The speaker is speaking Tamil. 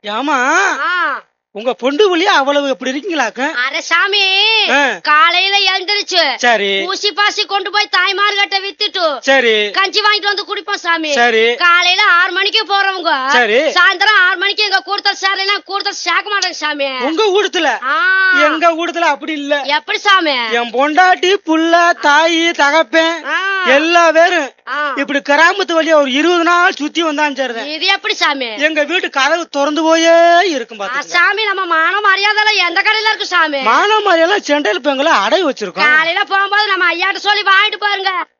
ஏமா ஆ. உங்க பொண்டு புள்ளியா அவ்வளவு இப்படி இருக்கீங்களாக்க அட சாமி ஆ. காலையில எழுந்திருச்சு சரி ஊசி பாசி கொண்டு போய் தாய்மார்கிட்ட வித்துட்டு சரி கஞ்சி வாங்கிட்டு வந்து குடிப்போம் சாமி சரி காலையில ஆறு மணிக்கு போறவங்க சரி. சாயந்தரம் ஆறு மணிக்கு எங்க கூடுதல் சேரலைன்னா கூடுதல் சேர்க்க மாட்டேங்க சாமி உங்க ஊடத்துல ஆ. எங்க ஊடத்துல அப்படி இல்ல எப்படி சாமி என் பொண்டாட்டி புள்ள தாயி தகப்பேன் ஆ. எல்லா பேரும் ஆ. இப்படி கிராமத்து வழியா ஒரு இருபது நாள் சுத்தி வந்தான் சரிதான் இது எப்படி சாமி எங்க வீட்டு கதவு திறந்து போயே இருக்கும் ஆ, பாத்துக்க சாமி நம்ம மான மரியாதை எந்த கடையில இருக்கு சாமி மானமாரி எல்லாம் செண்டையில் பெங்களை அடை வச்சிருக்கோம் காலையில போகும்போது நம்ம ஐயாட்ட சொல்லி வாங்கிட்டு பாருங்க